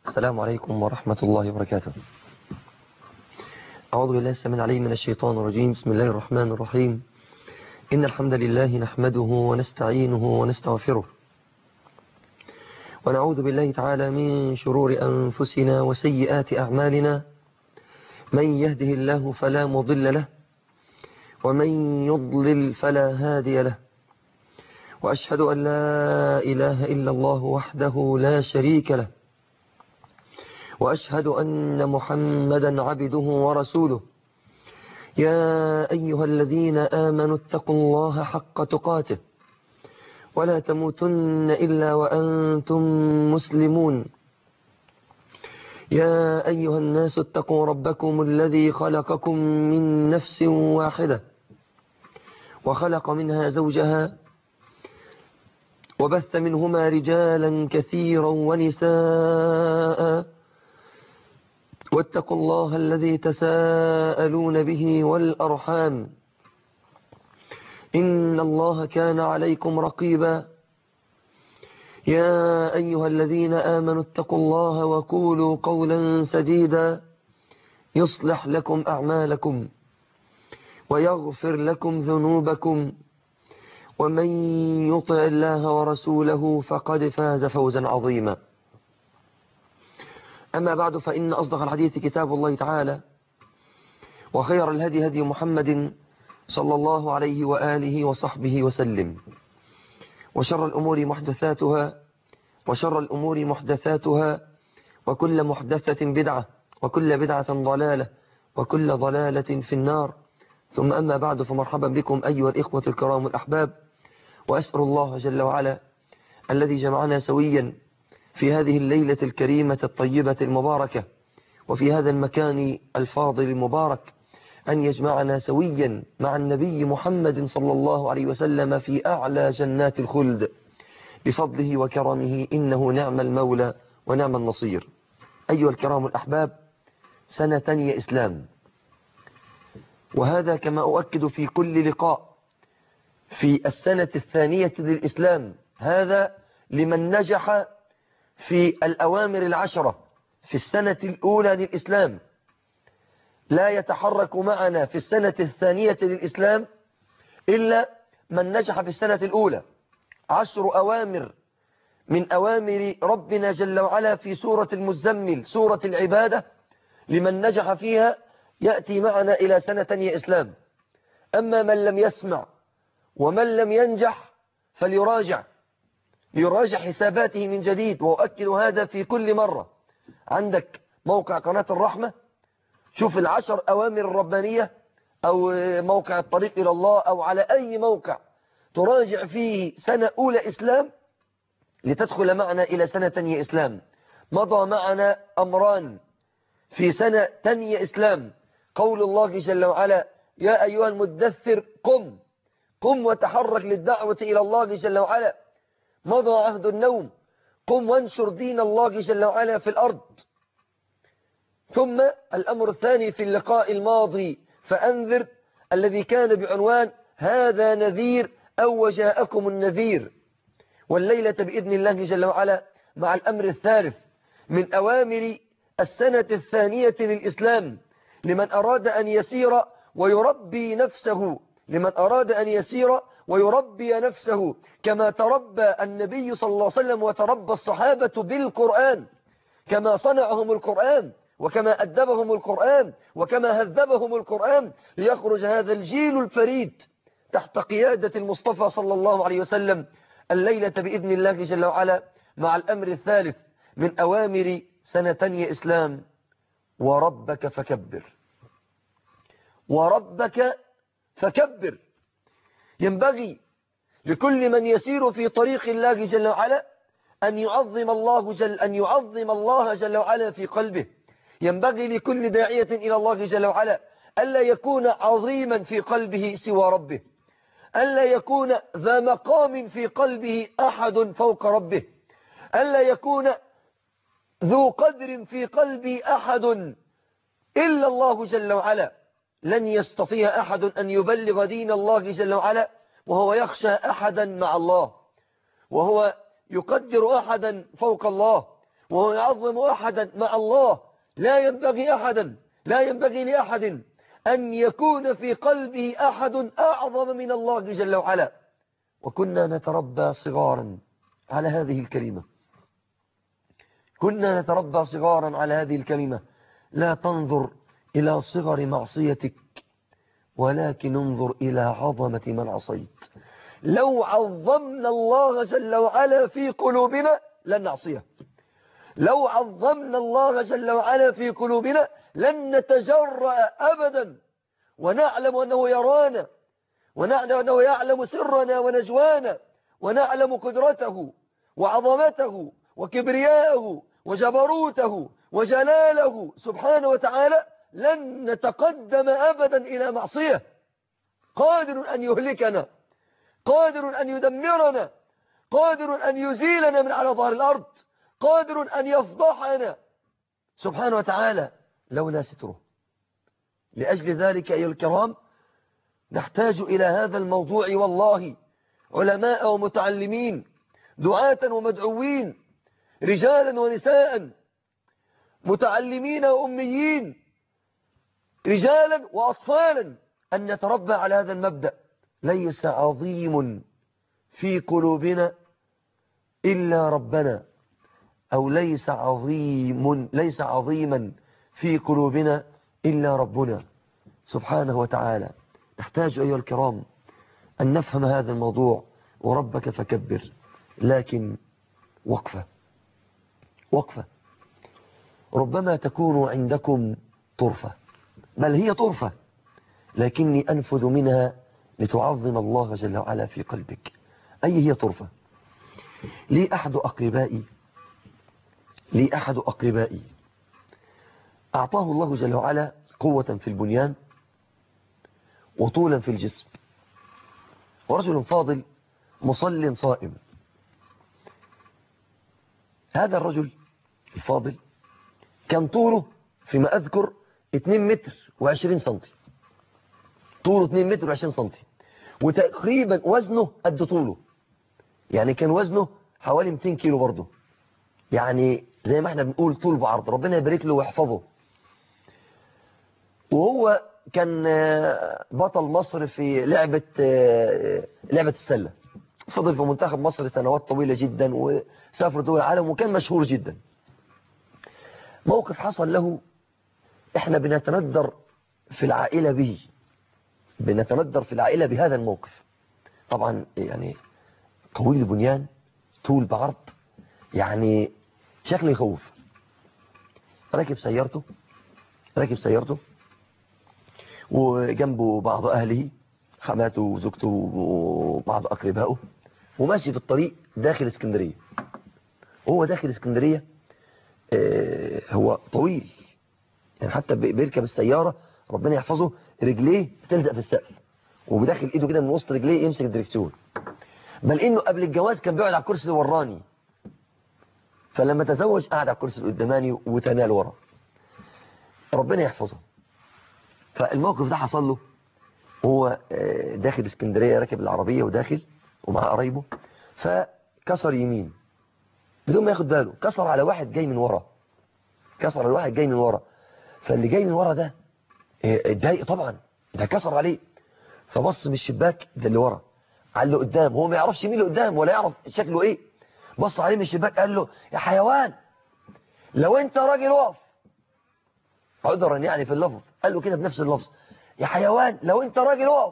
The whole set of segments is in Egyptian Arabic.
السلام عليكم ورحمة الله وبركاته أعوذ بالله السميع العليم من الشيطان الرجيم بسم الله الرحمن الرحيم إن الحمد لله نحمده ونستعينه ونستغفره ونعوذ بالله تعالى من شرور أنفسنا وسيئات أعمالنا من يهده الله فلا مضل له ومن يضلل فلا هادي له وأشهد أن لا إله إلا الله وحده لا شريك له وأشهد أن محمدا عبده ورسوله يا أيها الذين آمنوا اتقوا الله حق تقاته ولا تموتن إلا وأنتم مسلمون يا أيها الناس اتقوا ربكم الذي خلقكم من نفس واحدة وخلق منها زوجها وبث منهما رجالا كثيرا ونساء واتقوا الله الذي تساءلون به والأرحام إن الله كان عليكم رقيبا يا أيها الذين آمنوا اتقوا الله وقولوا قولا سديدا يصلح لكم أعمالكم ويغفر لكم ذنوبكم ومن يطع الله ورسوله فقد فاز فوزا عظيما أما بعد فإن أصدق الحديث كتاب الله تعالى وخير الهدي هدي محمد صلى الله عليه وآله وصحبه وسلم وشر الأمور محدثاتها وشر الأمور محدثاتها وكل محدثة بدعة وكل بدعة ضلالة وكل ضلالة في النار ثم أما بعد فمرحبا بكم أيها الإخوة الكرام الأحباب وأسأل الله جل وعلا الذي جمعنا سويا في هذه الليلة الكريمة الطيبة المباركة وفي هذا المكان الفاضل المبارك أن يجمعنا سويا مع النبي محمد صلى الله عليه وسلم في أعلى جنات الخلد بفضله وكرمه إنه نعم المولى ونعم النصير أيها الكرام الأحباب سنة تانية إسلام وهذا كما أؤكد في كل لقاء في السنة الثانية للإسلام هذا لمن نجح في الأوامر العشرة في السنة الأولى للإسلام لا يتحرك معنا في السنة الثانية للإسلام إلا من نجح في السنة الأولى عشر أوامر من أوامر ربنا جل وعلا في سورة المزمل سورة العبادة لمن نجح فيها يأتي معنا إلى سنة تانية إسلام أما من لم يسمع ومن لم ينجح فليراجع ليراجع حساباته من جديد وأؤكد هذا في كل مرة عندك موقع قناة الرحمة شوف العشر أوامر الربانية أو موقع الطريق إلى الله أو على أي موقع تراجع فيه سنة أولى إسلام لتدخل معنا إلى سنة تانية إسلام مضى معنا أمران في سنة تانية إسلام قول الله جل وعلا يا أيها المدثر قم قم وتحرك للدعوة إلى الله جل وعلا مضى عهد النوم قم وانشر دين الله جل وعلا في الأرض ثم الأمر الثاني في اللقاء الماضي فأنذر الذي كان بعنوان هذا نذير أو وجاءكم النذير والليلة بإذن الله جل وعلا مع الأمر الثالث من أوامر السنة الثانية للإسلام لمن أراد أن يسير ويربي نفسه لمن أراد أن يسير ويربي نفسه كما تربى النبي صلى الله عليه وسلم وتربى الصحابة بالقرآن كما صنعهم القرآن وكما أدبهم القرآن وكما هذبهم القرآن ليخرج هذا الجيل الفريد تحت قيادة المصطفى صلى الله عليه وسلم الليلة بإذن الله جل وعلا مع الأمر الثالث من أوامر سنتني إسلام وربك فكبر وربك فكبر ينبغي لكل من يسير في طريق الله جل وعلا أن يعظم الله جل أن يعظم الله جل وعلا في قلبه ينبغي لكل داعية إلى الله جل وعلا ألا يكون عظيما في قلبه سوى ربه ألا يكون ذا مقام في قلبه أحد فوق ربه ألا يكون ذو قدر في قلبه أحد إلا الله جل وعلا لن يستطيع أحد أن يبلغ دين الله جل وعلا وهو يخشى أحدا مع الله وهو يقدر أحدا فوق الله وهو يعظم أحدا مع الله لا ينبغي أحدا لا ينبغي لأحد أن يكون في قلبه أحد أعظم من الله جل وعلا وكنا نتربى صغارا على هذه الكلمة كنا نتربى صغارا على هذه الكلمة لا تنظر إلى صغر معصيتك ولكن انظر إلى عظمة من عصيت لو عظمنا الله جل وعلا في قلوبنا لن نعصيه لو عظمنا الله جل وعلا في قلوبنا لن نتجرأ أبدا ونعلم أنه يرانا ونعلم أنه يعلم سرنا ونجوانا ونعلم قدرته وعظمته وكبرياءه وجبروته وجلاله سبحانه وتعالى لن نتقدم أبدا إلى معصية قادر أن يهلكنا قادر أن يدمرنا قادر أن يزيلنا من على ظهر الأرض قادر أن يفضحنا سبحانه وتعالى لولا ستره لأجل ذلك أيها الكرام نحتاج إلى هذا الموضوع والله علماء ومتعلمين دعاة ومدعوين رجالا ونساء متعلمين وأميين رجالا وأطفالا أن نتربى على هذا المبدأ ليس عظيم في قلوبنا إلا ربنا أو ليس عظيم ليس عظيما في قلوبنا إلا ربنا سبحانه وتعالى نحتاج أيها الكرام أن نفهم هذا الموضوع وربك فكبر لكن وقفة وقفة ربما تكون عندكم طرفة بل هي طرفة لكني أنفذ منها لتعظم الله جل وعلا في قلبك أي هي طرفة لي أحد أقربائي لي أحد أقربائي أعطاه الله جل وعلا قوة في البنيان وطولا في الجسم ورجل فاضل مصل صائم هذا الرجل الفاضل كان طوله فيما أذكر 2 متر و20 سنتي طوله 2 متر و20 سنتي وتقريبا وزنه قد طوله يعني كان وزنه حوالي 200 كيلو برضه يعني زي ما احنا بنقول طول بعرض ربنا يبارك له ويحفظه وهو كان بطل مصر في لعبة لعبة السلة فضل في منتخب مصر سنوات طويلة جدا وسافر دول العالم وكان مشهور جدا موقف حصل له احنا بنتندر في العائلة به بنتندر في العائلة بهذا الموقف طبعا يعني طويل البنيان طول بعرض يعني شكله يخوف راكب سيارته راكب سيارته وجنبه بعض أهله حماته وزوجته وبعض أقربائه وماشي في الطريق داخل اسكندرية وهو داخل اسكندرية آه هو طويل يعني حتى بيركب السيارة ربنا يحفظه رجليه بتلزق في السقف وبداخل ايده كده من وسط رجليه يمسك الدركسيون بل انه قبل الجواز كان بيقعد على الكرسي اللي وراني فلما تزوج قعد على الكرسي القداماني وتنال ورا ربنا يحفظه فالموقف ده حصل له وهو داخل اسكندرية راكب العربية وداخل ومع قرايبه فكسر يمين بدون ما ياخد باله كسر على واحد جاي من ورا كسر على واحد جاي من ورا فاللي جاي من ورا ده اتضايق طبعا ده كسر عليه فبص من الشباك ده اللي ورا قال له قدام هو ما يعرفش مين اللي قدام ولا يعرف شكله ايه بص عليه من الشباك قال له يا حيوان لو انت راجل اقف عذرا يعني في اللفظ قال له كده بنفس اللفظ يا حيوان لو انت راجل اقف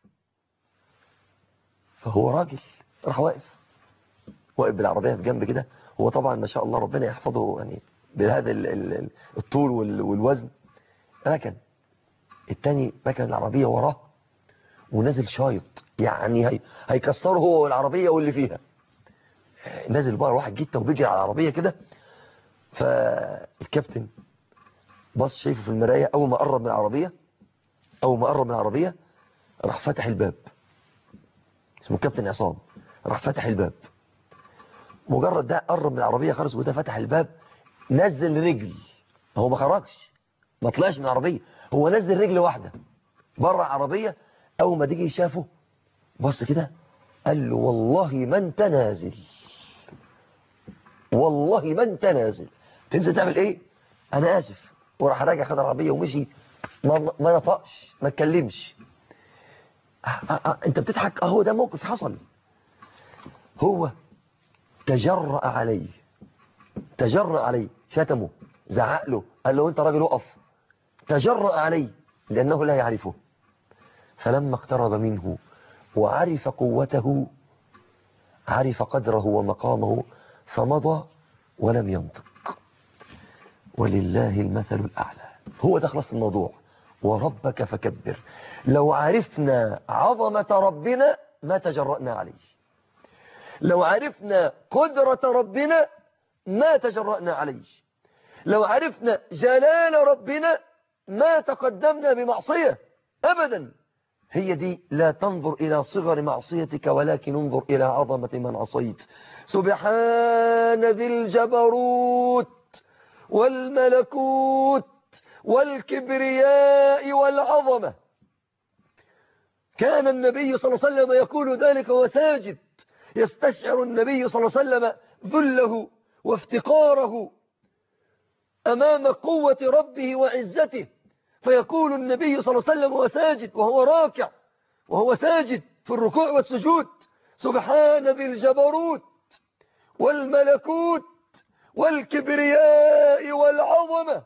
فهو راجل راح واقف واقف بالعربية في جنب كده هو طبعا ما شاء الله ربنا يحفظه يعني بهذا الطول والوزن ركن التاني ركن العربية وراه ونزل شايط يعني هي هيكسره هو والعربية واللي فيها نزل بقى واحد جدا وبيجري على العربية كده فالكابتن بص شايفه في المراية أول ما قرب من العربية أول ما قرب من العربية راح فتح الباب اسمه كابتن عصام راح فتح الباب مجرد ده قرب من العربية خالص وده فتح الباب نزل رجل هو ما خرجش ما طلعش من العربية هو نزل رجل واحدة بره العربية أول ما تيجي شافه بص كده قال له والله ما انت نازل والله ما انت نازل تنزل تعمل ايه انا اسف وراح راجع خد العربيه ومشي ما ما نطقش ما اتكلمش أه أه أه انت بتضحك اهو ده موقف حصل هو تجرأ عليه تجرأ عليه شتمه زعق له قال له انت راجل اقف تجرأ عليه لأنه لا يعرفه فلما اقترب منه وعرف قوته عرف قدره ومقامه فمضى ولم ينطق ولله المثل الأعلى هو ده خلاص الموضوع وربك فكبر لو عرفنا عظمة ربنا ما تجرأنا عليه لو عرفنا قدرة ربنا ما تجرأنا عليه لو عرفنا جلال ربنا ما تقدمنا بمعصية أبدا هي دي لا تنظر إلى صغر معصيتك ولكن انظر إلى عظمة من عصيت سبحان ذي الجبروت والملكوت والكبرياء والعظمة كان النبي صلى الله عليه وسلم يقول ذلك وساجد يستشعر النبي صلى الله عليه وسلم ذله وافتقاره أمام قوة ربه وعزته فيقول النبي صلى الله عليه وسلم وهو ساجد وهو راكع وهو ساجد في الركوع والسجود سبحان ذي الجبروت والملكوت والكبرياء والعظمة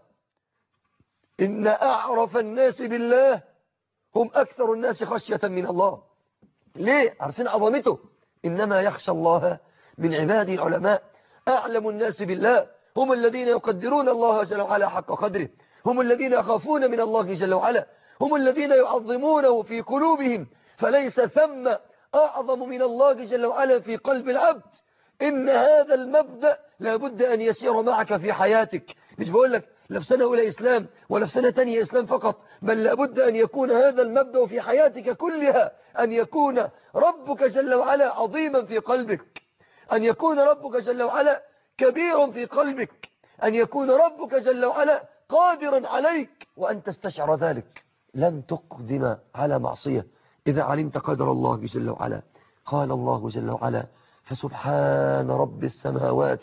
إن أعرف الناس بالله هم أكثر الناس خشية من الله ليه؟ عارفين عظمته إنما يخشى الله من عباده العلماء أعلم الناس بالله هم الذين يقدرون الله جل وعلا حق قدره هم الذين يخافون من الله جل وعلا هم الذين يعظمونه في قلوبهم فليس ثم أعظم من الله جل وعلا في قلب العبد إن هذا المبدأ لابد أن يسير معك في حياتك مش بقول لك لا في سنة أولى إسلام ولا في سنة تانية إسلام فقط بل لابد أن يكون هذا المبدأ في حياتك كلها أن يكون ربك جل وعلا عظيما في قلبك أن يكون ربك جل وعلا كبير في قلبك أن يكون ربك جل وعلا قادرا عليك وأن تستشعر ذلك لن تقدم على معصية إذا علمت قدر الله جل وعلا قال الله جل وعلا فسبحان رب السماوات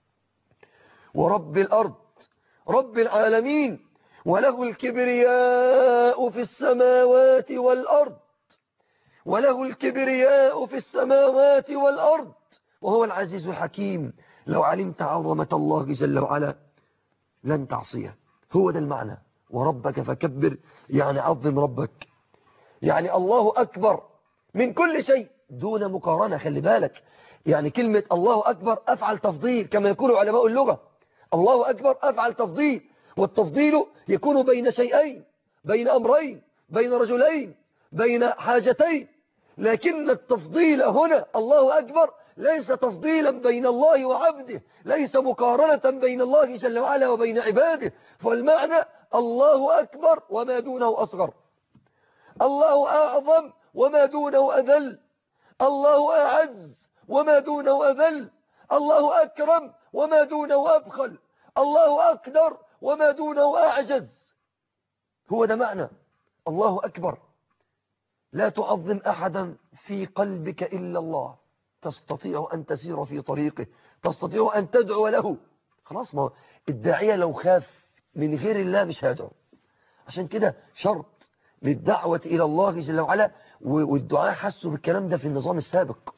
ورب الأرض رب العالمين وله الكبرياء في السماوات والأرض وله الكبرياء في السماوات والأرض وهو العزيز الحكيم لو علمت عظمة الله جل وعلا لن تعصيه هو ده المعنى وربك فكبر يعني عظم ربك يعني الله أكبر من كل شيء دون مقارنة خلي بالك يعني كلمة الله أكبر أفعل تفضيل كما يقول علماء اللغة الله أكبر أفعل تفضيل والتفضيل يكون بين شيئين بين أمرين بين رجلين بين حاجتين لكن التفضيل هنا الله أكبر ليس تفضيلا بين الله وعبده ليس مقارنة بين الله جل وعلا وبين عباده فالمعنى الله أكبر وما دونه أصغر الله أعظم وما دونه أذل الله أعز وما دونه أذل الله أكرم وما دونه أبخل الله أقدر وما دونه أعجز هو ده معنى الله أكبر لا تعظم أحدا في قلبك إلا الله تستطيع أن تسير في طريقه تستطيع أن تدعو له خلاص ما الداعية لو خاف من غير الله مش هيدعو عشان كده شرط للدعوة إلى الله جل وعلا والدعاء حسوا بالكلام ده في النظام السابق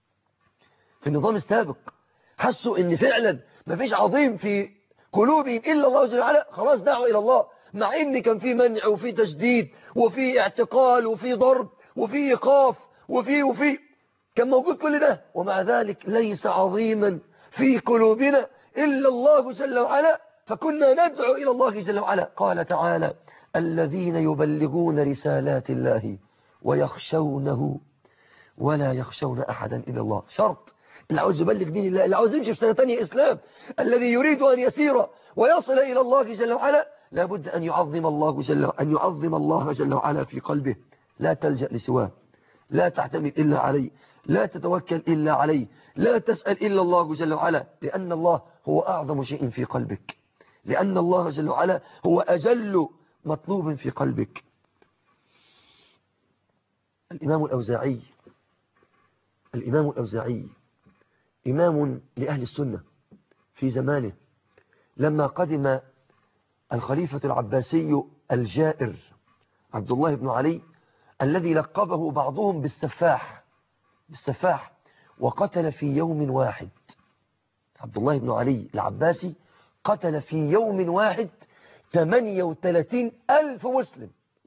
في النظام السابق حسوا ان فعلا ما فيش عظيم في قلوبهم إلا الله جل وعلا خلاص دعوا إلى الله مع ان كان في منع وفي تشديد وفي اعتقال وفي ضرب وفي إيقاف وفي وفي كان موجود كل ده ومع ذلك ليس عظيما في قلوبنا إلا الله جل وعلا فكنا ندعو إلى الله جل وعلا قال تعالى الذين يبلغون رسالات الله ويخشونه ولا يخشون أحدا إلا الله شرط اللي عاوز يبلغ دين الله اللي عاوز يمشي في سنة تانية إسلام الذي يريد أن يسير ويصل إلى الله جل وعلا لابد أن يعظم الله جل أن يعظم الله جل وعلا في قلبه لا تلجأ لسواه لا تعتمد إلا عليه لا تتوكل إلا عليه لا تسأل إلا الله جل وعلا لأن الله هو أعظم شيء في قلبك لأن الله جل وعلا هو أجل مطلوب في قلبك الإمام الأوزاعي الإمام الأوزاعي إمام لأهل السنة في زمانه لما قدم الخليفة العباسي الجائر عبد الله بن علي الذي لقبه بعضهم بالسفاح بالسفاح وقتل في يوم واحد عبد الله بن علي العباسي قتل في يوم واحد 38 ألف مسلم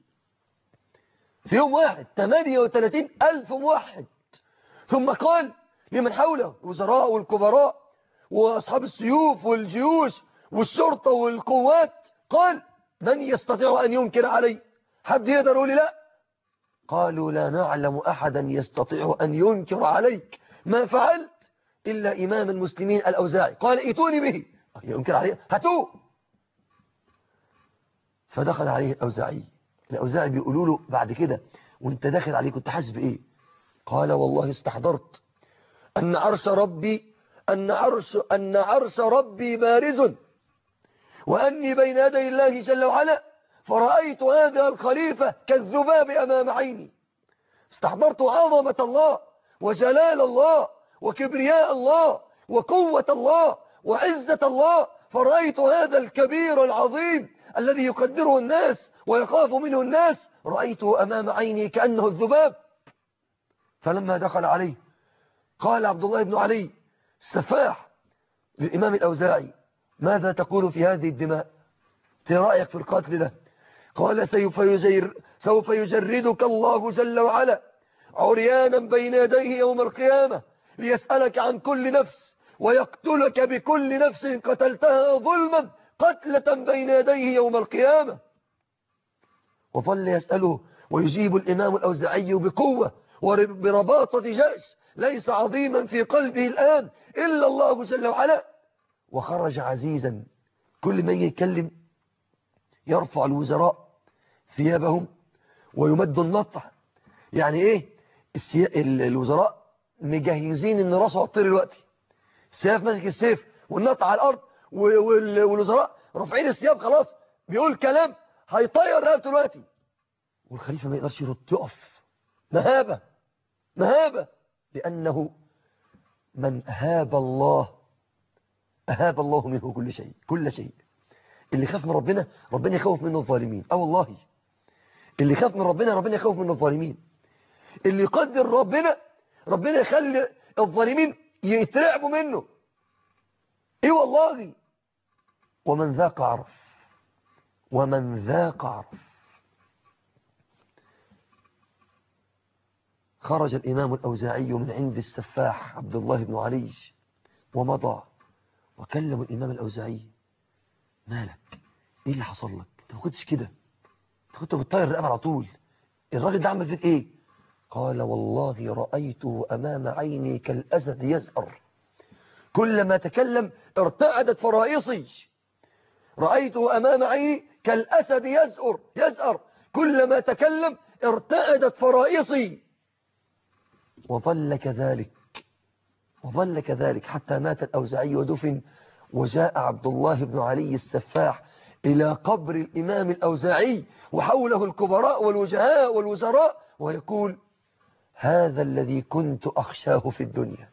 في يوم واحد 38 ألف موحد ثم قال لمن حوله الوزراء والكبراء وأصحاب السيوف والجيوش والشرطة والقوات قال من يستطيع أن ينكر علي حد يقدر يقول لا قالوا لا نعلم أحدا يستطيع أن ينكر عليك ما فعلت إلا إمام المسلمين الأوزاعي قال ائتوني به ينكر عليه هاتوه فدخل عليه الأوزاعي الأوزاعي بيقولوا له بعد كده وانت داخل عليه كنت حاسس بإيه قال والله استحضرت أن عرش ربي أن عرش, أن عرش ربي بارز وأني بين يدي الله جل وعلا فرأيت هذا الخليفة كالذباب أمام عيني استحضرت عظمة الله وجلال الله وكبرياء الله وقوة الله وعزة الله فرأيت هذا الكبير العظيم الذي يقدره الناس ويخاف منه الناس رأيته أمام عيني كأنه الذباب فلما دخل عليه قال عبد الله بن علي السفاح للإمام الأوزاعي ماذا تقول في هذه الدماء في رأيك في القتل ده قال سوف, يجر سوف يجردك الله جل وعلا عريانا بين يديه يوم القيامة ليسألك عن كل نفس ويقتلك بكل نفس قتلتها ظلما قتلة بين يديه يوم القيامة وظل يسأله ويجيب الإمام الأوزعي بقوة وبرباطة جأش ليس عظيما في قلبه الآن إلا الله جل وعلا وخرج عزيزا كل ما يتكلم يرفع الوزراء ثيابهم ويمد النطع يعني ايه الوزراء مجهزين ان راسه هتطير دلوقتي السيف ماسك السيف والنطع على الارض والوزراء رافعين الثياب خلاص بيقول كلام هيطير رقبته دلوقتي والخليفه ما يقدرش يرد يقف مهابه مهابه لانه من هاب الله أهاب الله منه كل شيء كل شيء اللي خاف من ربنا ربنا يخوف منه الظالمين اه والله اللي خاف من ربنا ربنا يخوف منه الظالمين اللي يقدر ربنا ربنا يخلي الظالمين يترعبوا منه ايه والله ومن ذاق عرف ومن ذاق عرف خرج الإمام الأوزاعي من عند السفاح عبد الله بن علي ومضى وكلم الإمام الأوزاعي مالك إيه اللي حصل لك أنت ما كنتش كده أنت كنت بتطير الرقبة على طول الراجل ده عمل فيك إيه قال والله رأيته أمام عيني كالأسد يزأر كلما تكلم ارتعدت فرائصي رأيته أمام عيني كالأسد يزأر يزأر كلما تكلم ارتعدت فرائصي وظل كذلك وظل كذلك حتى مات الأوزعي ودفن وجاء عبد الله بن علي السفاح إلى قبر الإمام الأوزاعي وحوله الكبراء والوجهاء والوزراء ويقول هذا الذي كنت أخشاه في الدنيا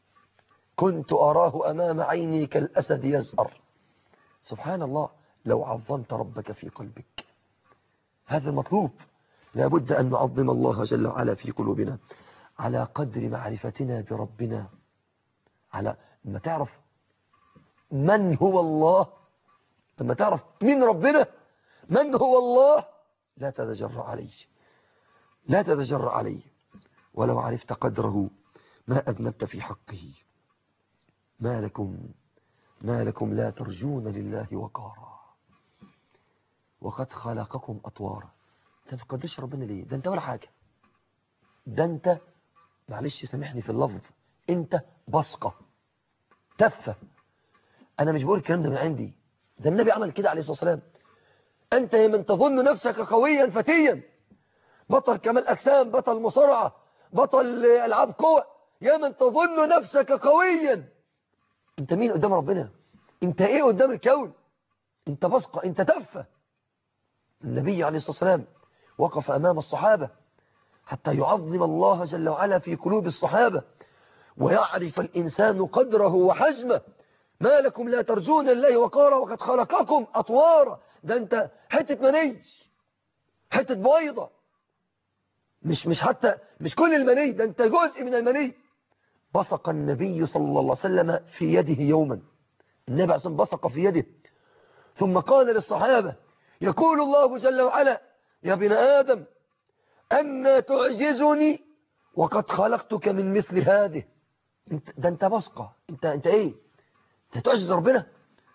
كنت أراه أمام عيني كالأسد يزأر سبحان الله لو عظمت ربك في قلبك هذا المطلوب لابد أن نعظم الله جل وعلا في قلوبنا على قدر معرفتنا بربنا على لما تعرف من هو الله لما تعرف من ربنا من هو الله لا تتجرأ عليه لا تتجرأ عليه ولو عرفت قدره ما أذنبت في حقه ما لكم ما لكم لا ترجون لله وقارا وقد خلقكم أطوارا انت ما تقدرش ربنا ليه ده انت ولا حاجة ده انت معلش سامحني في اللفظ انت بصقة تفة انا مش بقول الكلام ده من عندي ده النبي عمل كده عليه الصلاة والسلام انت يا من تظن نفسك قويا فتيا بطل كمال اجسام بطل مصارعة بطل العاب قوة يا من تظن نفسك قويا انت مين قدام ربنا انت ايه قدام الكون انت بصقة انت تفة النبي عليه الصلاة والسلام وقف امام الصحابة حتى يعظم الله جل وعلا في قلوب الصحابة ويعرف الإنسان قدره وحجمه ما لكم لا ترجون الله وقارا وقد خلقكم أطوارا ده أنت حتة مني حتة بيضة مش مش حتى مش كل المني ده أنت جزء من المني بصق النبي صلى الله عليه وسلم في يده يوما النبي عليه بصق في يده ثم قال للصحابة يقول الله جل وعلا يا ابن آدم أن تعجزني وقد خلقتك من مثل هذه انت ده انت بصقة انت, انت ايه انت تعجز ربنا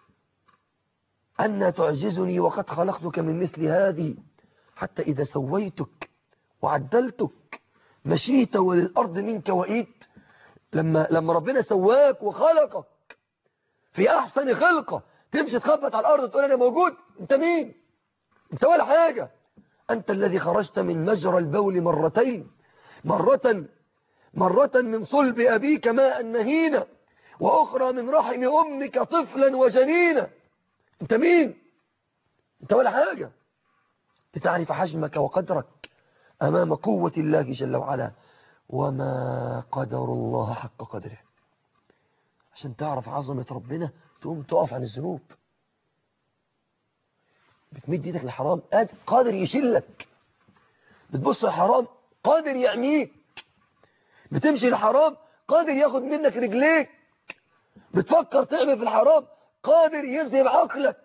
أن تعجزني وقد خلقتك من مثل هذه حتى إذا سويتك وعدلتك مشيت وللأرض منك وإيت لما, لما ربنا سواك وخلقك في أحسن خلقة تمشي تخبط على الأرض تقول أنا موجود أنت مين أنت ولا حاجة أنت الذي خرجت من مجرى البول مرتين مرة مرة من صلب أبيك ماء نهينا وأخرى من رحم أمك طفلا وجنينا أنت مين أنت ولا حاجة لتعرف حجمك وقدرك أمام قوة الله جل وعلا وما قدر الله حق قدره عشان تعرف عظمة ربنا تقوم تقف عن الذنوب بتمد ايدك للحرام قادر يشيلك بتبص للحرام قادر يعميك بتمشي للحرام قادر ياخد منك رجليك بتفكر تعمل في الحرام قادر يذهب عقلك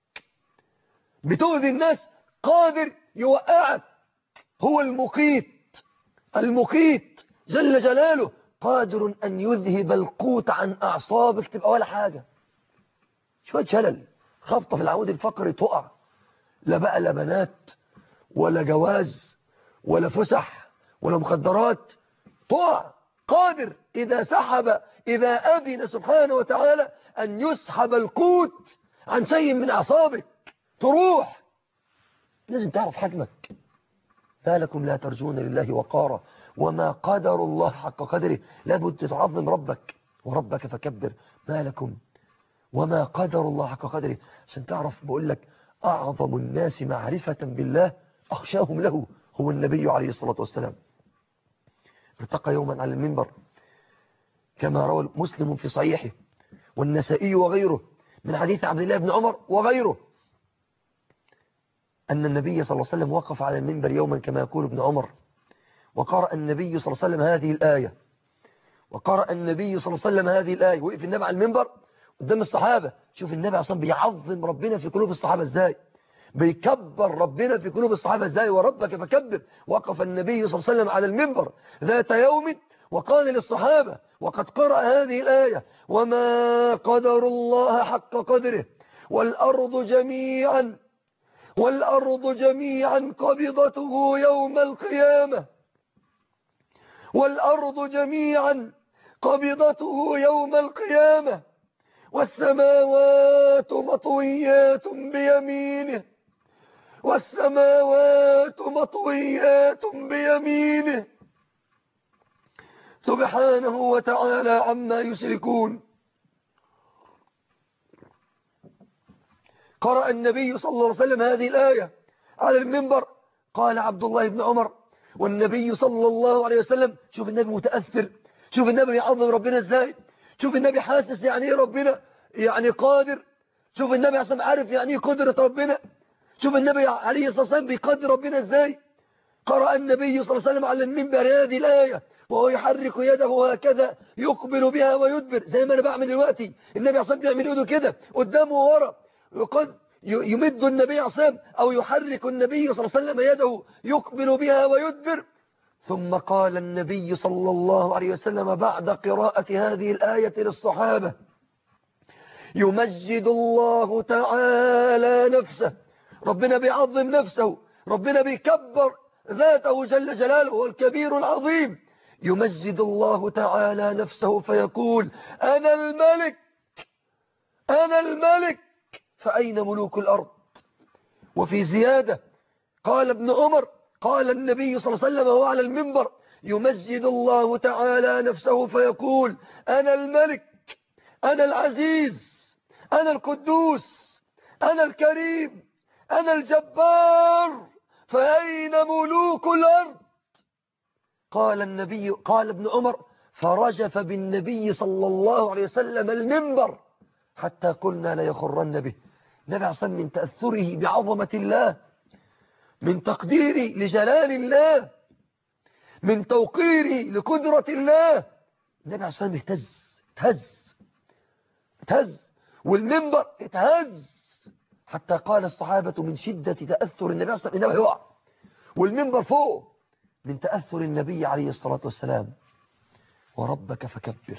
بتؤذي الناس قادر يوقعك هو المقيت المقيت جل جلاله قادر أن يذهب القوت عن أعصابك تبقى ولا حاجة شوية شلل خبطة في العمود الفقري تقع لا بقى لا بنات ولا جواز ولا فسح ولا مخدرات تقع قادر إذا سحب إذا أذن سبحانه وتعالى أن يسحب القوت عن شيء من أعصابك تروح لازم تعرف حجمك ذلكم لا ترجون لله وقارا وما قدر الله حق قدره لابد تعظم ربك وربك فكبر ما لكم وما قدر الله حق قدره عشان تعرف بقول لك أعظم الناس معرفة بالله أخشاهم له هو النبي عليه الصلاة والسلام ارتقى يوما على المنبر كما روى مسلم في صحيحه والنسائي وغيره من حديث عبد الله بن عمر وغيره أن النبي صلى الله عليه وسلم وقف على المنبر يوما كما يقول ابن عمر وقرأ النبي صلى الله عليه وسلم هذه الآية وقرأ النبي صلى الله عليه وسلم هذه الآية وقف النبي على المنبر قدام الصحابة شوف النبي أصلا بيعظم ربنا في قلوب الصحابة ازاي بيكبر ربنا في قلوب الصحابة ازاي وربك فكبر وقف النبي صلى الله عليه وسلم على المنبر ذات يوم وقال للصحابة وقد قرأ هذه الآية وما قدر الله حق قدره والأرض جميعا والأرض جميعا قبضته يوم القيامة والأرض جميعا قبضته يوم القيامة والسماوات مطويات بيمينه والسماوات مطويات بيمينه سبحانه وتعالى عما يشركون قرأ النبي صلى الله عليه وسلم هذه الآية على المنبر قال عبد الله بن عمر والنبي صلى الله عليه وسلم شوف النبي متأثر شوف النبي يعظم ربنا ازاي شوف النبي حاسس يعني ايه ربنا يعني قادر شوف النبي اصلا عارف يعني ايه قدرة ربنا شوف النبي عليه الصلاة والسلام بيقدر ربنا ازاي قرأ النبي صلى الله عليه وسلم على المنبر هذه الآية وهو يحرك يده هكذا يقبل بها ويدبر زي ما انا بعمل دلوقتي النبي اصلا بيعمل ايده كده قدامه وورا وقد يمد النبي عصام أو يحرك النبي صلى الله عليه وسلم يده يقبل بها ويدبر ثم قال النبي صلى الله عليه وسلم بعد قراءة هذه الآية للصحابة يمجد الله تعالى نفسه ربنا بيعظم نفسه ربنا بيكبر ذاته جل جلاله هو الكبير العظيم يمجد الله تعالى نفسه فيقول أنا الملك أنا الملك فأين ملوك الأرض وفي زيادة قال ابن عمر قال النبي صلى الله عليه وسلم وهو على المنبر يمجد الله تعالى نفسه فيقول أنا الملك أنا العزيز أنا القدوس أنا الكريم أنا الجبار فأين ملوك الأرض قال النبي قال ابن عمر فرجف بالنبي صلى الله عليه وسلم المنبر حتى قلنا ليخرن به النبي عليه من تأثره بعظمة الله من تقديري لجلال الله من توقيري لقدرة الله النبي عليه الصلاة اهتز اهتز اهتز والمنبر اتهز حتى قال الصحابة من شدة تأثر النبي عليه الصلاة والسلام يقع والمنبر فوق من تأثر النبي عليه الصلاة والسلام وربك فكبر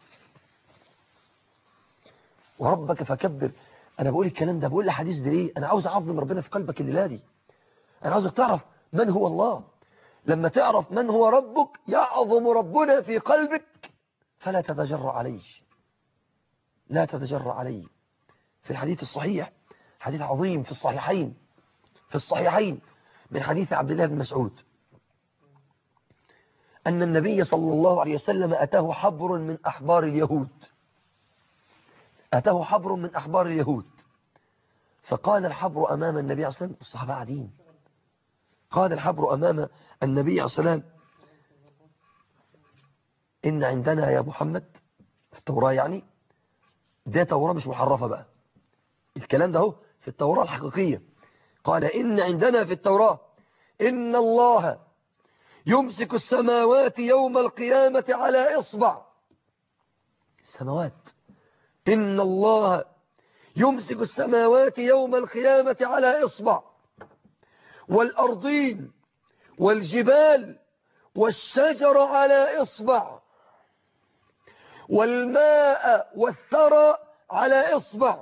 وربك فكبر أنا بقول الكلام ده بقول الحديث ده ليه أنا عاوز أعظم ربنا في قلبك الليلة دي أنا عاوزك تعرف من هو الله لما تعرف من هو ربك يعظم ربنا في قلبك فلا تتجرأ عليه لا تتجرأ عليه في الحديث الصحيح حديث عظيم في الصحيحين في الصحيحين من حديث عبد الله بن مسعود أن النبي صلى الله عليه وسلم أتاه حبر من أحبار اليهود أتاه حبر من أحبار اليهود فقال الحبر أمام النبي عليه الصلاة والسلام الصحابة قاعدين قال الحبر أمام النبي عليه الصلاة والسلام إن عندنا يا محمد في التوراة يعني ده توراة مش محرفة بقى الكلام ده هو في التوراة الحقيقية قال إن عندنا في التوراة إن الله يمسك السماوات يوم القيامة على إصبع السماوات إن الله يمسك السماوات يوم القيامة على إصبع والأرضين والجبال والشجر على إصبع والماء والثرى على إصبع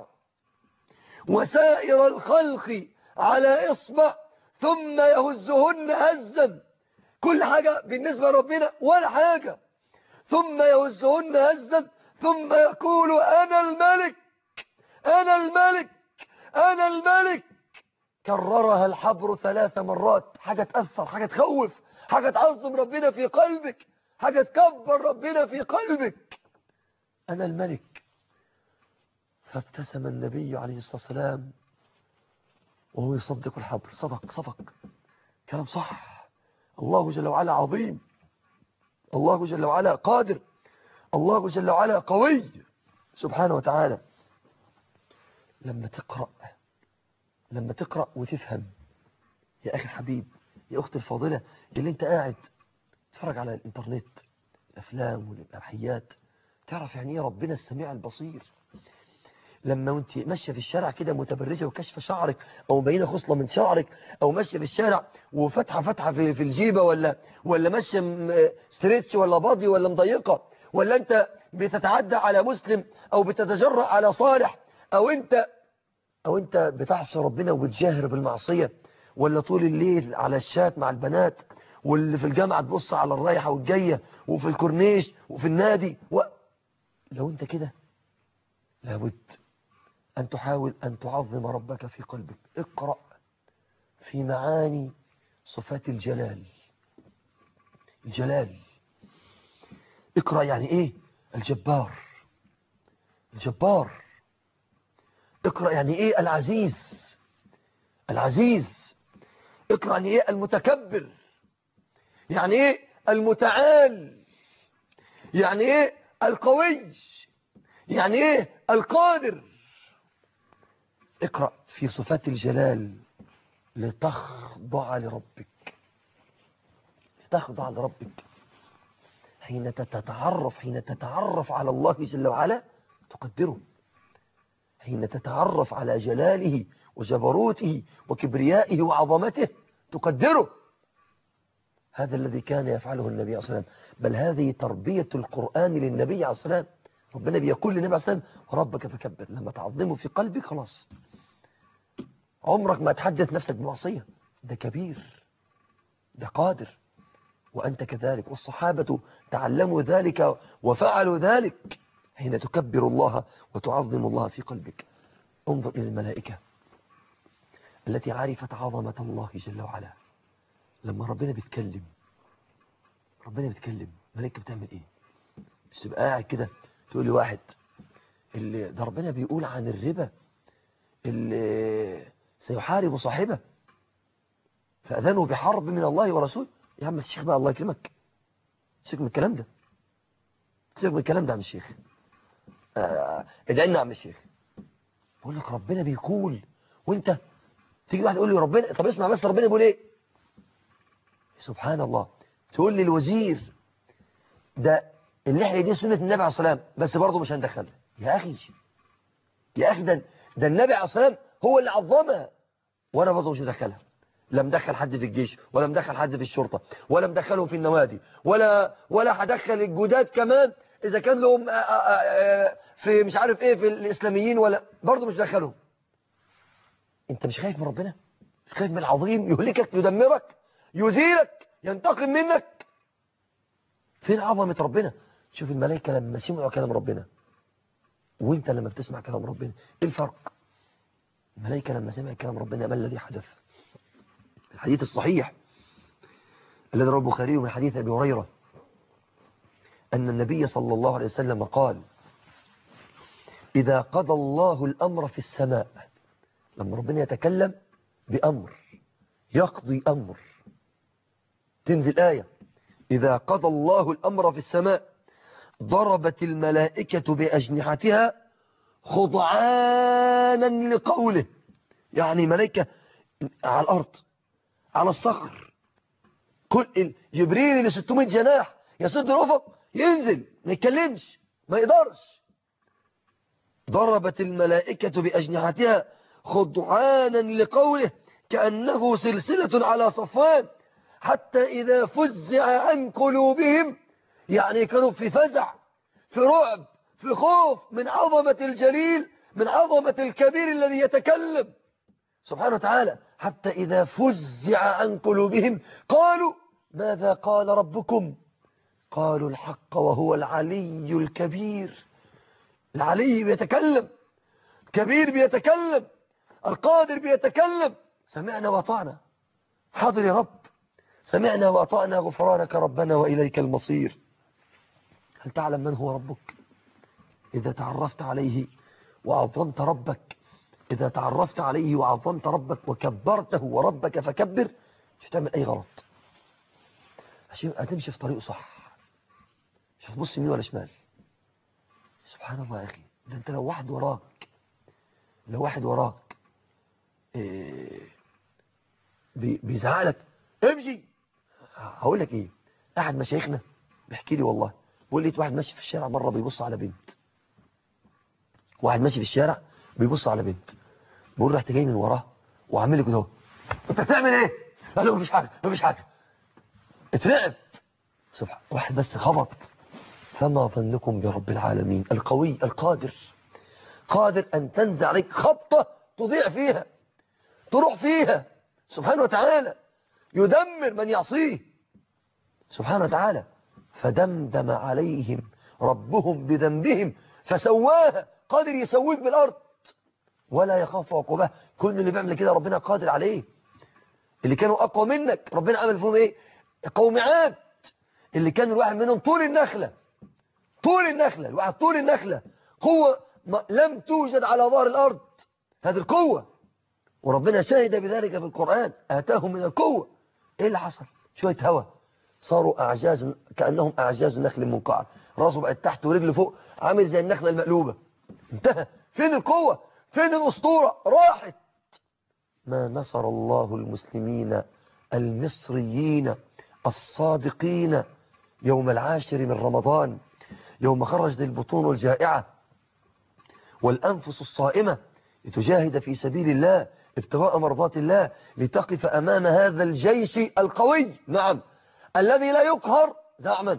وسائر الخلق على إصبع ثم يهزهن هزا كل حاجة بالنسبة لربنا ولا حاجة ثم يهزهن هزا ثم يقول أنا الملك أنا الملك أنا الملك كررها الحبر ثلاث مرات حاجة تأثر حاجة تخوف حاجة تعظم ربنا في قلبك حاجة تكبر ربنا في قلبك أنا الملك فابتسم النبي عليه الصلاة والسلام وهو يصدق الحبر صدق صدق كلام صح الله جل وعلا عظيم الله جل وعلا قادر الله جل وعلا قوي سبحانه وتعالى لما تقرأ لما تقرأ وتفهم يا أخي الحبيب يا أختي الفاضلة اللي انت قاعد تتفرج على الانترنت الأفلام والإباحيات تعرف يعني ايه ربنا السميع البصير لما انت ماشيه في الشارع كده متبرجه وكشف شعرك او مبينه خصله من شعرك او ماشيه في الشارع وفتحه فتحه في في الجيبه ولا ولا ماشيه ستريتش ولا باضي ولا مضيقه ولا انت بتتعدى على مسلم او بتتجرأ على صالح او انت او انت بتعصي ربنا وبتجاهر بالمعصيه ولا طول الليل على الشات مع البنات واللي في الجامعه تبص على الرايحه والجايه وفي الكورنيش وفي النادي و... لو انت كده لابد أن تحاول أن تعظم ربك في قلبك اقرأ في معاني صفات الجلال الجلال اقرأ يعني ايه الجبار الجبار اقرأ يعني ايه العزيز العزيز اقرأ يعني ايه المتكبر يعني ايه المتعال يعني ايه القوي يعني ايه القادر اقرأ في صفات الجلال لتخضع لربك لتخضع لربك حين تتعرف حين تتعرف على الله جل وعلا تقدره حين تتعرف على جلاله وجبروته وكبريائه وعظمته تقدره هذا الذي كان يفعله النبي عليه الصلاة والسلام بل هذه تربية القرآن للنبي عليه الصلاة والسلام ربنا بيقول للنبي عليه الصلاة والسلام ربك فكبر لما تعظمه في قلبك خلاص عمرك ما تحدث نفسك بمعصية ده كبير ده قادر وأنت كذلك والصحابة تعلموا ذلك وفعلوا ذلك حين تكبر الله وتعظم الله في قلبك انظر إلى الملائكة التي عرفت عظمة الله جل وعلا لما ربنا بيتكلم ربنا بيتكلم الملائكة بتعمل ايه مش تبقى قاعد كده تقول لي واحد اللي ده ربنا بيقول عن الربا اللي سيحارب صاحبه فأذنه بحرب من الله ورسوله يا عم الشيخ بقى الله يكرمك سيبك من الكلام ده سيبك من الكلام ده يا عم الشيخ ادعي لنا يا عم الشيخ بقول لك ربنا بيقول وانت تيجي واحد يقول لي ربنا طب اسمع بس ربنا بيقول ايه سبحان الله تقول لي الوزير ده اللحية دي سنة النبي عليه الصلاة والسلام بس برضه مش هندخلها يا أخي يا أخي ده, ده النبي عليه الصلاة والسلام هو اللي عظمها وأنا برضه مش مدخلها لا مدخل حد في الجيش ولا مدخل حد في الشرطة ولا مدخلهم في النوادي ولا ولا هدخل الجداد كمان إذا كان لهم آآ آآ في مش عارف إيه في الإسلاميين ولا برضه مش دخلهم أنت مش خايف من ربنا مش خايف من العظيم يهلكك يدمرك يزيلك ينتقم منك فين عظمة ربنا شوف الملائكة لما سمعوا كلام ربنا وانت لما بتسمع كلام ربنا ايه الفرق الملائكة لما سمعوا كلام ربنا ما الذي حدث الحديث الصحيح الذي رواه البخاري من حديث ابي هريره ان النبي صلى الله عليه وسلم قال اذا قضى الله الامر في السماء لما ربنا يتكلم بامر يقضي امر تنزل ايه إذا قضى الله الأمر في السماء ضربت الملائكة بأجنحتها خضعانا لقوله يعني ملائكة على الأرض على الصخر كل جبريل اللي 600 جناح يسد الأفق ينزل ما يتكلمش ما يقدرش ضربت الملائكة بأجنحتها خضعانا لقوله كأنه سلسلة على صفوان حتى إذا فزع عن قلوبهم يعني كانوا في فزع في رعب في خوف من عظمة الجليل من عظمة الكبير الذي يتكلم سبحانه وتعالى حتى إذا فزع عن قلوبهم قالوا ماذا قال ربكم قالوا الحق وهو العلي الكبير العلي بيتكلم كبير بيتكلم القادر بيتكلم سمعنا وطعنا حاضر يا رب سمعنا وأطعنا غفرانك ربنا وإليك المصير هل تعلم من هو ربك إذا تعرفت عليه وعظمت ربك إذا تعرفت عليه وعظمت ربك وكبرته وربك فكبر مش هتعمل أي غلط عشان هتمشي في طريقه صح مش هتبص يمين ولا شمال سبحان الله يا أخي ده أنت لو واحد وراك لو واحد وراك إيه بيزعق لك امشي هقول لك ايه احد مشايخنا بيحكي لي والله بيقول لي واحد ماشي في الشارع مره بيبص على بنت واحد ماشي في الشارع بيبص على بنت بيقول رحت جاي من وراه وعامل لي كده اهو انت بتعمل ايه قال له مفيش حاجه مفيش حاجه اترعب سبحان واحد بس خبط فما ظنكم برب العالمين القوي القادر قادر ان تنزل عليك خبطه تضيع فيها تروح فيها سبحانه وتعالى يدمر من يعصيه سبحانه وتعالى فدمدم عليهم ربهم بذنبهم فسواها قادر يسويك بالأرض ولا يخاف عقوبه كل اللي بيعمل كده ربنا قادر عليه اللي كانوا أقوى منك ربنا عمل فيهم إيه قوم عاد اللي كان الواحد منهم طول النخلة طول النخلة الواحد طول النخلة قوة لم توجد على ظهر الأرض هذه القوة وربنا شهد بذلك في القرآن آتاهم من القوة ايه اللي حصل شوية هوا صاروا أعجاز كأنهم أعجاز نخل منقعر راسه بقت تحت ورجله فوق عامل زي النخلة المقلوبة انتهى فين القوة فين الأسطورة راحت ما نصر الله المسلمين المصريين الصادقين يوم العاشر من رمضان يوم خرجت البطون الجائعة والأنفس الصائمة لتجاهد في سبيل الله ابتغاء مرضات الله لتقف أمام هذا الجيش القوي نعم الذي لا يقهر زعما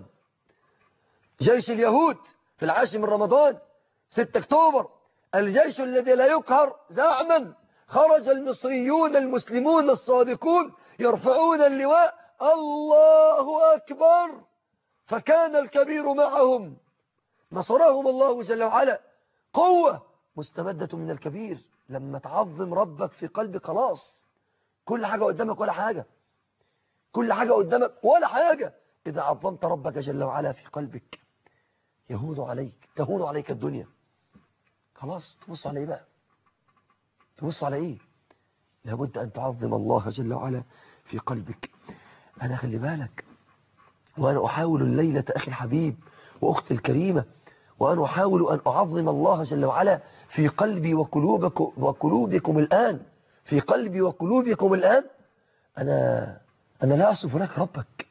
جيش اليهود في العاشر من رمضان 6 اكتوبر الجيش الذي لا يقهر زعما خرج المصريون المسلمون الصادقون يرفعون اللواء الله أكبر فكان الكبير معهم نصرهم الله جل وعلا قوة مستمدة من الكبير لما تعظم ربك في قلبك خلاص كل حاجة قدامك ولا حاجة كل حاجة قدامك ولا حاجة إذا عظمت ربك جل وعلا في قلبك يهون عليك تهون عليك الدنيا خلاص تبص على ايه بقى تبص على ايه لابد أن تعظم الله جل وعلا في قلبك أنا خلي بالك وأنا أحاول الليلة أخي الحبيب وأختي الكريمة وأن أحاول أن أعظم الله جل وعلا في قلبي وقلوبكم, وقلوبكم الآن في قلبي وقلوبكم الآن أنا, أنا لا أصف لك ربك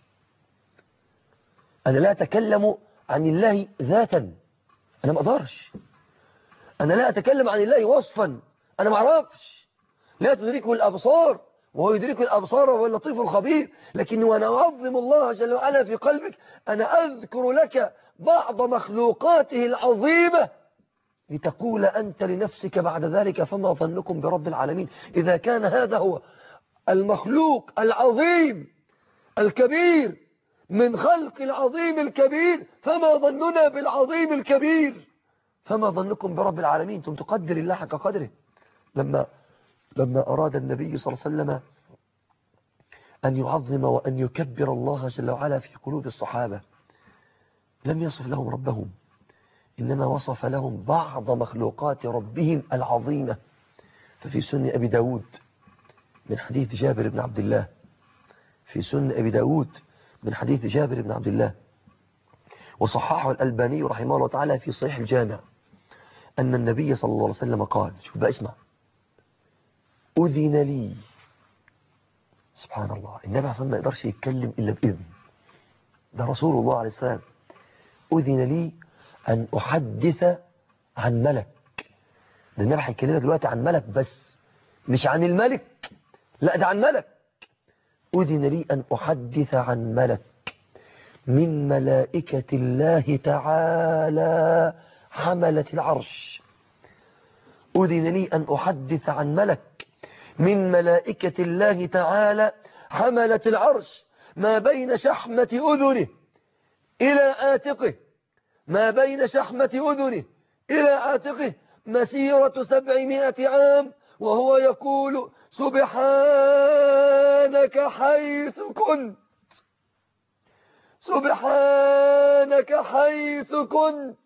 أنا لا أتكلم عن الله ذاتا أنا ما أقدرش أنا لا أتكلم عن الله وصفا أنا ما أعرفش لا تدركه الأبصار وهو يدرك الأبصار وهو اللطيف الخبير لكن وأنا أعظم الله جل وعلا في قلبك أنا أذكر لك بعض مخلوقاته العظيمة لتقول أنت لنفسك بعد ذلك فما ظنكم برب العالمين إذا كان هذا هو المخلوق العظيم الكبير من خلق العظيم الكبير فما ظننا بالعظيم الكبير فما ظنكم برب العالمين ثم تقدر الله حق قدره لما لما أراد النبي صلى الله عليه وسلم أن يعظم وأن يكبر الله جل وعلا في قلوب الصحابة لم يصف لهم ربهم إنما وصف لهم بعض مخلوقات ربهم العظيمة ففي سن أبي داود من حديث جابر بن عبد الله في سن أبي داود من حديث جابر بن عبد الله وصححه الألباني رحمه الله تعالى في صحيح الجامع أن النبي صلى الله عليه وسلم قال شوف بقى اسمع أذن لي سبحان الله النبي صلى الله عليه وسلم ما يقدرش يتكلم إلا بإذن ده رسول الله عليه السلام أذن لي أن أحدث عن ملك ده النبي هيكلمك دلوقتي عن ملك بس مش عن الملك لا ده عن ملك أذن لي أن أحدث عن ملك من ملائكة الله تعالى حملة العرش أذن لي أن أحدث عن ملك من ملائكة الله تعالى حملة العرش ما بين شحمة أذنه إلى آتقه ما بين شحمة أذنه إلى آتقه مسيرة سبعمائة عام وهو يقول سبحانك حيث كنت سبحانك حيث كنت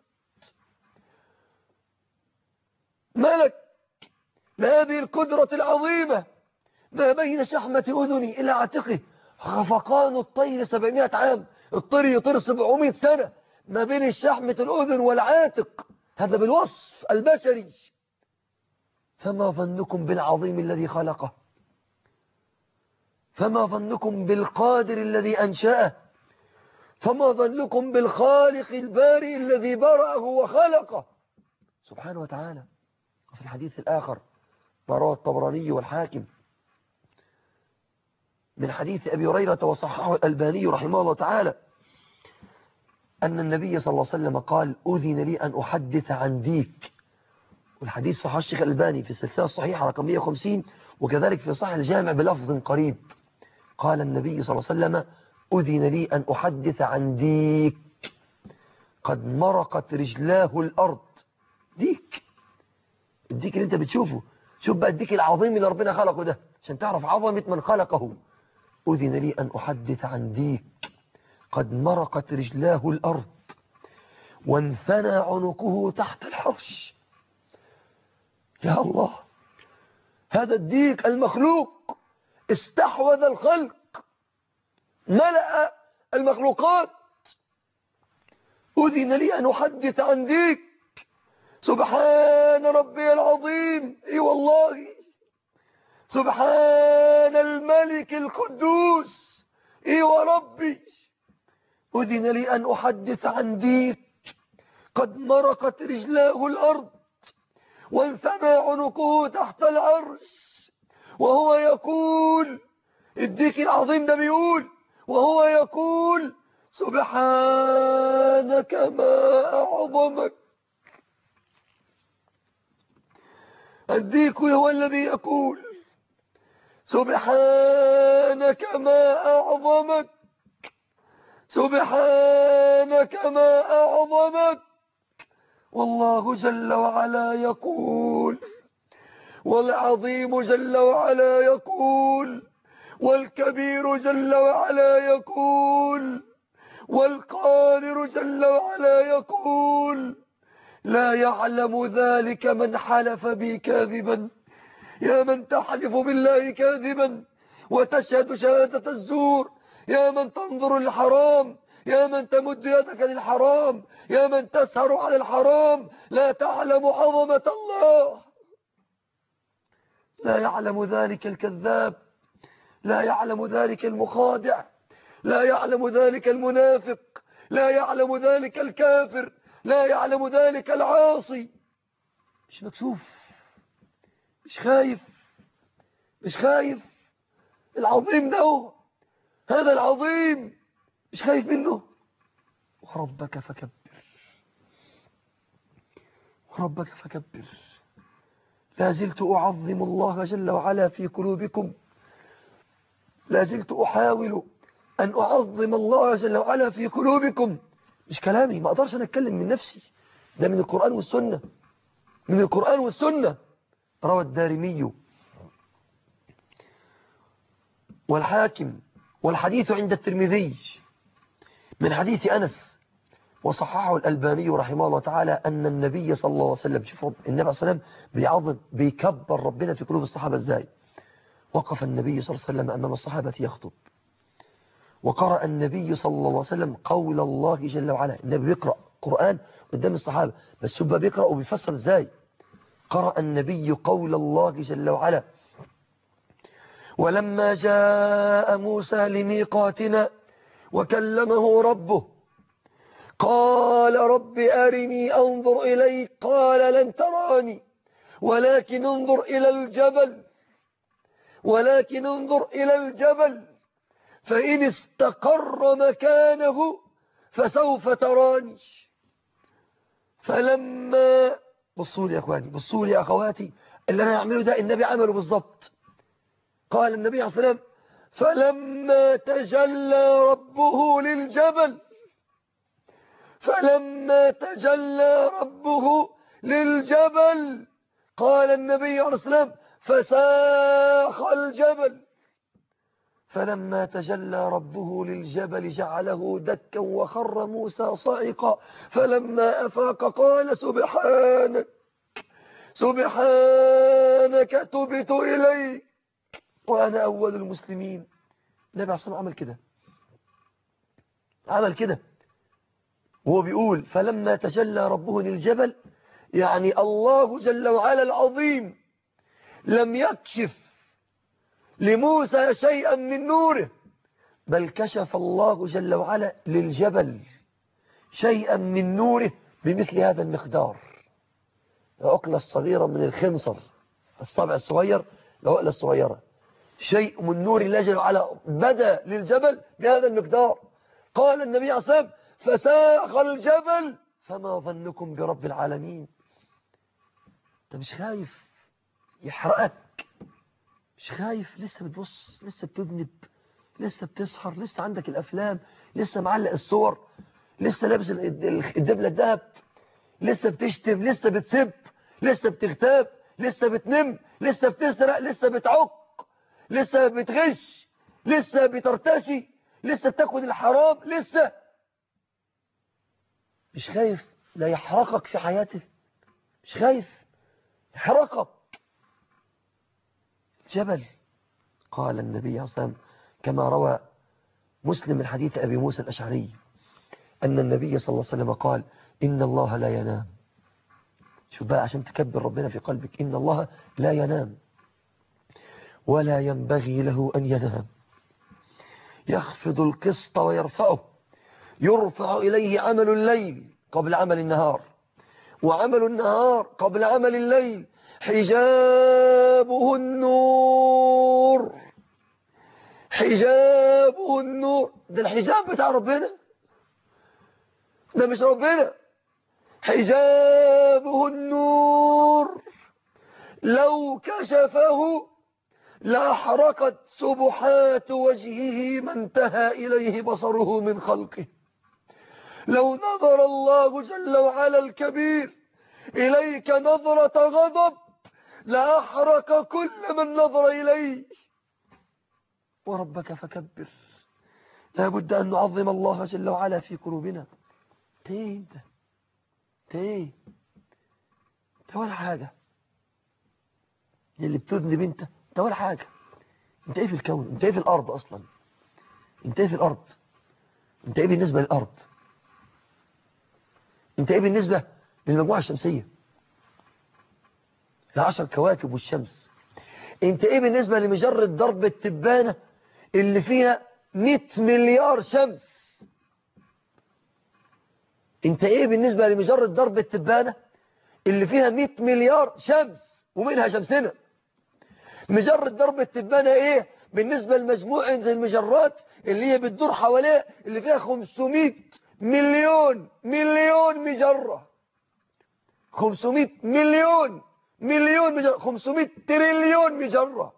ملك بهذه القدرة العظيمة ما بين شحمة أذني إلى عاتقه خفقان الطير سبعمائة عام الطير يطير سبعمائة سنة ما بين الشحمة الأذن والعاتق هذا بالوصف البشري فما ظنكم بالعظيم الذي خلقه فما ظنكم بالقادر الذي أنشأه فما ظنكم بالخالق البارئ الذي برأه وخلقه سبحانه وتعالى وفي الحديث الآخر رواه الطبراني والحاكم من حديث أبي هريرة وصححه الألباني رحمه الله تعالى أن النبي صلى الله عليه وسلم قال أذن لي أن أحدث عن ديك والحديث صحيح الشيخ الألباني في السلسلة الصحيحة رقم 150 وكذلك في صحيح الجامع بلفظ قريب قال النبي صلى الله عليه وسلم أذن لي أن أحدث عن ديك قد مرقت رجلاه الأرض ديك الديك اللي انت بتشوفه شوف بقى الديك العظيم اللي ربنا خلقه ده عشان تعرف عظمة من خلقه أذن لي أن أحدث عن ديك قد مرقت رجلاه الأرض وانثنى عنقه تحت الحرش يا الله هذا الديك المخلوق استحوذ الخلق ملأ المخلوقات أذن لي أن أحدث عن ديك سبحان ربي العظيم اي والله سبحان الملك القدوس اي وربي أذن لي أن أحدث عن ديك قد مرقت رجلاه الأرض وانثنى عنقه تحت العرش وهو يقول الديك العظيم ده بيقول وهو يقول سبحانك ما أعظمك الديك هو الذي يقول سبحانك ما أعظمك سبحانك ما أعظمك والله جل وعلا يقول والعظيم جل وعلا يقول والكبير جل وعلا يقول والقادر جل وعلا يقول لا يعلم ذلك من حلف بي كاذبا يا من تحلف بالله كاذبا وتشهد شهادة الزور يا من تنظر الحرام يا من تمد يدك للحرام يا من تسهر على الحرام لا تعلم عظمة الله لا يعلم ذلك الكذاب لا يعلم ذلك المخادع لا يعلم ذلك المنافق لا يعلم ذلك الكافر لا يعلم ذلك العاصي مش مكسوف مش خايف مش خايف العظيم ده هذا العظيم مش خايف منه وربك فكبر وربك فكبر لا زلت أعظم الله جل وعلا في قلوبكم لا زلت أحاول أن أعظم الله جل وعلا في قلوبكم مش كلامي ما أقدرش أنا أتكلم من نفسي ده من القرآن والسنة من القرآن والسنة روى الدارمي والحاكم والحديث عند الترمذي من حديث أنس وصححه الألباني رحمه الله تعالى أن النبي صلى الله عليه وسلم شوف رب النبي عليه الصلاة والسلام بيعظم بيكبر ربنا في قلوب الصحابة ازاي وقف النبي صلى الله عليه وسلم أمام الصحابة يخطب وقرأ النبي صلى الله عليه وسلم قول الله جل وعلا النبي بيقرأ قرآن قدام الصحابة بس شوف بيقرأ وبيفسر ازاي قرأ النبي قول الله جل وعلا ولما جاء موسى لميقاتنا وكلمه ربه قال رب أرني أنظر إليك قال لن تراني ولكن انظر إلى الجبل ولكن انظر إلى الجبل فإن استقر مكانه فسوف تراني فلما بصوا لي يا أخواني بصوا لي يا أخواتي اللي أنا أعمله ده النبي عمله بالضبط قال النبي عليه الصلاة والسلام فلما تجلى ربه للجبل فلما تجلى ربه للجبل قال النبي عليه الصلاة والسلام فساخ الجبل فلما تجلى ربه للجبل جعله دكا وخر موسى صعقا فلما أفاق قال سبحانك سبحانك تبت إليك وأنا أول المسلمين النبي عليه الصلاة عمل كده عمل كده وهو بيقول فلما تجلى ربه للجبل يعني الله جل وعلا العظيم لم يكشف لموسى شيئا من نوره بل كشف الله جل وعلا للجبل شيئا من نوره بمثل هذا المقدار العقلة الصغيرة من الخنصر الصبع الصغير العقلة الصغيرة شيء من نور الله جل وعلا بدا للجبل بهذا المقدار قال النبي عليه الصلاة والسلام فساخ الجبل فما ظنكم برب العالمين انت مش خايف يحرقك مش خايف لسه بتبص لسه بتذنب لسه بتسهر لسه عندك الافلام لسه معلق الصور لسه لابس الدبله الذهب لسه بتشتم لسه بتسب لسه بتغتاب لسه بتنم لسه بتسرق لسه بتعق لسه بتغش لسه بترتشي لسه بتاخد الحرام لسه مش خايف لا يحرقك في حياته مش خايف يحرقك جبل قال النبي عليه الصلاة والسلام كما روى مسلم من حديث أبي موسى الأشعري أن النبي صلى الله عليه وسلم قال إن الله لا ينام شوف بقى عشان تكبر ربنا في قلبك إن الله لا ينام ولا ينبغي له أن ينام يخفض القسط ويرفعه يرفع إليه عمل الليل قبل عمل النهار وعمل النهار قبل عمل الليل حجابه النور حجابه النور ده الحجاب بتاع ربنا ده مش ربنا حجابه النور لو كشفه لأحرقت سبحات وجهه ما انتهى إليه بصره من خلقه لو نظر الله جل وعلا الكبير إليك نظرة غضب لأحرق كل من نظر إليه وربك فكبر لا بد أن نعظم الله جل وعلا في قلوبنا تيه انت تيه انت ولا حاجة اللي بتذنب انت انت ولا حاجة انت ايه في الكون انت ايه في الارض اصلا انت ايه في الارض انت ايه بالنسبة للأرض انت ايه بالنسبة للمجموعة الشمسية العشر كواكب والشمس انت ايه بالنسبة لمجرة ضرب التبانة اللي فيها 100 مليار شمس انت ايه بالنسبة لمجرة ضرب التبانة اللي فيها 100 مليار شمس ومنها شمسنا مجرة ضرب التبانة ايه بالنسبة لمجموعة المجرات اللي هي بتدور حواليه اللي فيها 500 مليون مليون مجرة 500 مليون مليون مجرة 500 تريليون مجرة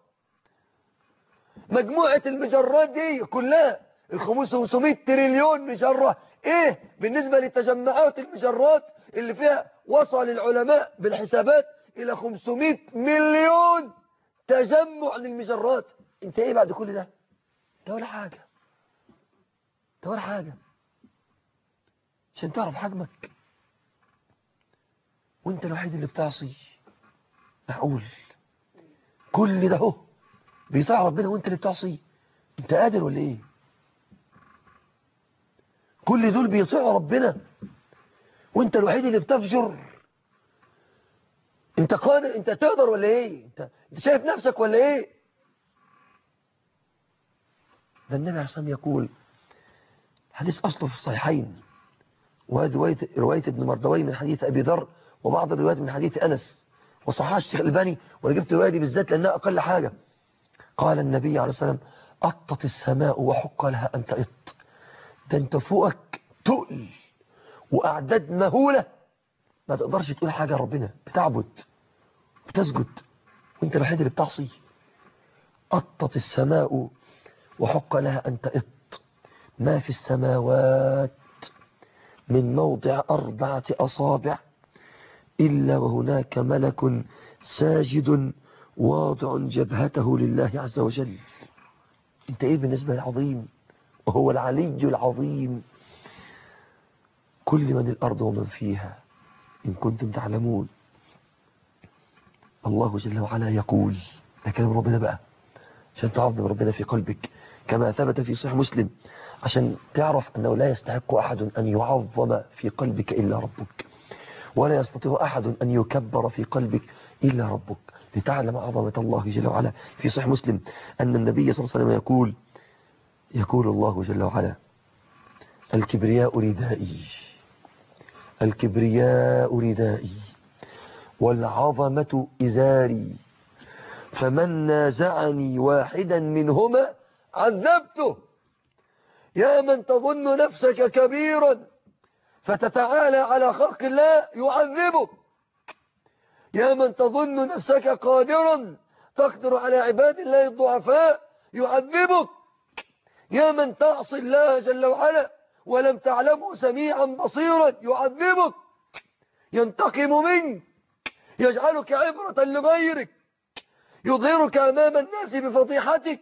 مجموعة المجرات دي كلها ال 500 تريليون مجرة ايه بالنسبة لتجمعات المجرات اللي فيها وصل العلماء بالحسابات الى 500 مليون تجمع للمجرات انت ايه بعد كل ده ده ولا حاجة ده ولا حاجة عشان تعرف حجمك وانت الوحيد اللي بتعصي معقول كل ده هو بيطاع ربنا وانت اللي بتعصي انت قادر ولا ايه كل دول بيطيعوا ربنا وانت الوحيد اللي بتفجر انت قادر انت تقدر ولا ايه انت, انت شايف نفسك ولا ايه ده النبي عليه الصلاه يقول حديث اصله في الصحيحين وهذه روايه روايه ابن مردوي من حديث ابي ذر وبعض الروايات من حديث انس وصححها الشيخ الباني وانا جبت الروايه دي بالذات لانها اقل حاجه قال النبي عليه الصلاه والسلام أطت السماء وحق لها أن تئط ده انت فوقك تقل وأعداد مهولة ما تقدرش تقول حاجة ربنا بتعبد بتسجد وانت الوحيد اللي بتعصي أطت السماء وحق لها أن تئط ما في السماوات من موضع أربعة أصابع إلا وهناك ملك ساجد واضع جبهته لله عز وجل انت ايه بالنسبة للعظيم وهو العلي العظيم كل من الأرض ومن فيها إن كنتم تعلمون الله جل وعلا يقول ده كلام ربنا بقى عشان تعظم ربنا في قلبك كما ثبت في صحيح مسلم عشان تعرف أنه لا يستحق أحد أن يعظم في قلبك إلا ربك ولا يستطيع أحد أن يكبر في قلبك إلا ربك لتعلم عظمة الله جل وعلا في صحيح مسلم أن النبي صلى الله عليه وسلم يقول يقول الله جل وعلا الكبرياء ردائي الكبرياء ردائي والعظمة إزاري فمن نازعني واحدا منهما عذبته يا من تظن نفسك كبيرا فتتعالى على خلق الله يعذبك يا من تظن نفسك قادرا تقدر على عباد الله الضعفاء يعذبك يا من تعصي الله جل وعلا ولم تعلمه سميعا بصيرا يعذبك ينتقم منك يجعلك عبرة لغيرك يظهرك أمام الناس بفضيحتك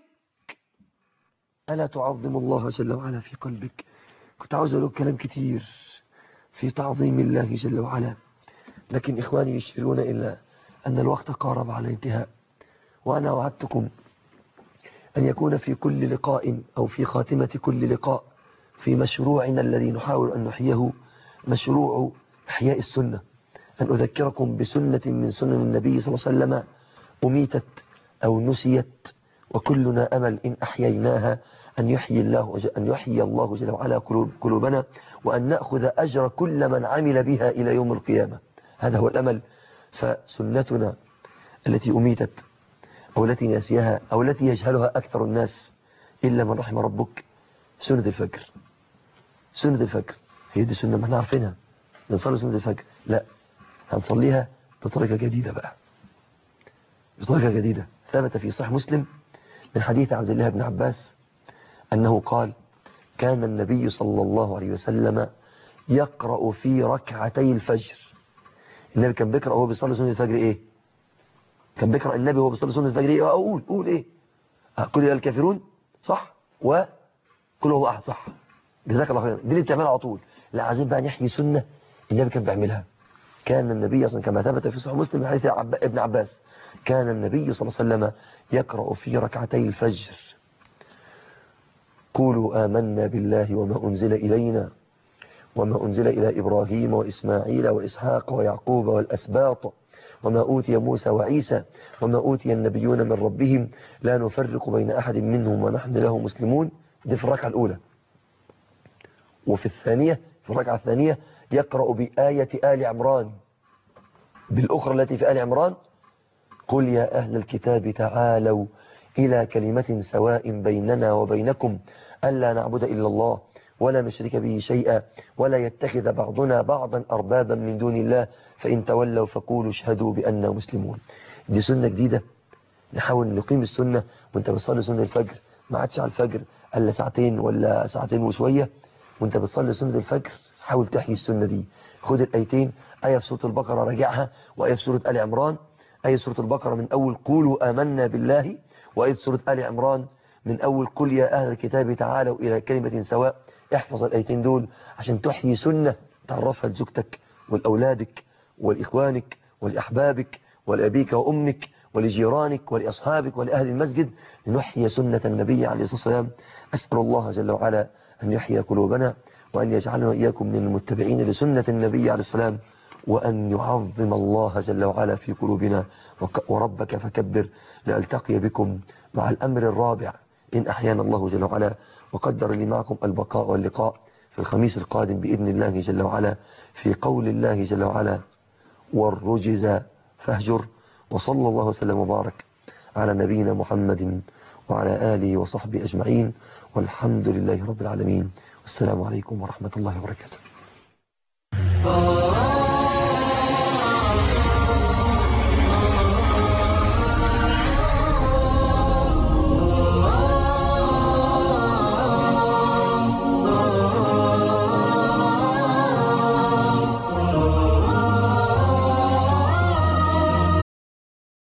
ألا تعظم الله جل وعلا في قلبك كنت عاوز أقول كلام كتير في تعظيم الله جل وعلا لكن إخواني يشيرون إلا أن الوقت قارب على الانتهاء وأنا وعدتكم أن يكون في كل لقاء أو في خاتمة كل لقاء في مشروعنا الذي نحاول أن نحييه مشروع إحياء السنة أن أذكركم بسنة من سنن النبي صلى الله عليه وسلم أميتت أو نسيت وكلنا أمل إن أحييناها أن يحيي الله أن يحيي الله جل وعلا قلوبنا وأن نأخذ أجر كل من عمل بها إلى يوم القيامة هذا هو الأمل فسنتنا التي أميتت أو التي نسيها أو التي يجهلها أكثر الناس إلا من رحم ربك سنة الفجر سنة الفجر هي دي سنة ما احنا عارفينها بنصلي سنة الفجر لا هنصليها بطريقة جديدة بقى بطريقة جديدة ثبت في صحيح مسلم من حديث عبد الله بن عباس أنه قال كان النبي صلى الله عليه وسلم يقرأ في ركعتي الفجر النبي كان بيقرأ وهو بيصلي سنة الفجر ايه كان بيقرأ النبي وهو بيصلي سنة الفجر ايه اقول قول ايه قل يا الكافرون صح وقل هو احد صح جزاك الله خير دي اللي بتعملها على طول لا عايزين بقى نحيي سنة النبي كان بيعملها كان النبي اصلا كما ثبت في صحيح مسلم من حديث ابن عباس كان النبي صلى الله عليه وسلم يقرأ في ركعتي الفجر قولوا آمنا بالله وما أنزل إلينا وما أنزل إلى إبراهيم وإسماعيل وإسحاق ويعقوب والأسباط وما أوتي موسى وعيسى وما أوتي النبيون من ربهم لا نفرق بين أحد منهم ونحن له مسلمون دي في الركعة الأولى وفي الثانية في الركعة الثانية يقرأ بآية آل عمران بالأخرى التي في آل عمران قل يا أهل الكتاب تعالوا إلى كلمة سواء بيننا وبينكم ألا نعبد إلا الله ولا نشرك به شيئا ولا يتخذ بعضنا بعضا أربابا من دون الله فإن تولوا فقولوا اشهدوا بأننا مسلمون دي سنة جديدة نحاول نقيم السنة وانت بتصلي سنة الفجر ما عادش على الفجر الا ساعتين ولا ساعتين وشوية وانت بتصلي سنة الفجر حاول تحيي السنة دي خد الآيتين آية في سورة البقرة راجعها وآية في سورة آل عمران آية في سورة البقرة من أول قولوا آمنا بالله وآية في سورة آل عمران من أول قل يا أهل الكتاب تعالوا إلى كلمة سواء احفظ الآيتين دول عشان تحيي سنة تعرفها لزوجتك ولأولادك ولإخوانك ولأحبابك ولأبيك وأمك ولجيرانك ولأصحابك ولأهل المسجد لنحيي سنة النبي عليه الصلاة والسلام أسأل الله جل وعلا أن يحيي قلوبنا وأن يجعلنا وإياكم من المتبعين لسنة النبي عليه السلام وأن يعظم الله جل وعلا في قلوبنا وربك فكبر لألتقي بكم مع الأمر الرابع إن أحيانا الله جل وعلا وقدر لي معكم البقاء واللقاء في الخميس القادم بإذن الله جل وعلا في قول الله جل وعلا والرجز فاهجر وصلى الله وسلم وبارك على نبينا محمد وعلى آله وصحبه أجمعين والحمد لله رب العالمين والسلام عليكم ورحمة الله وبركاته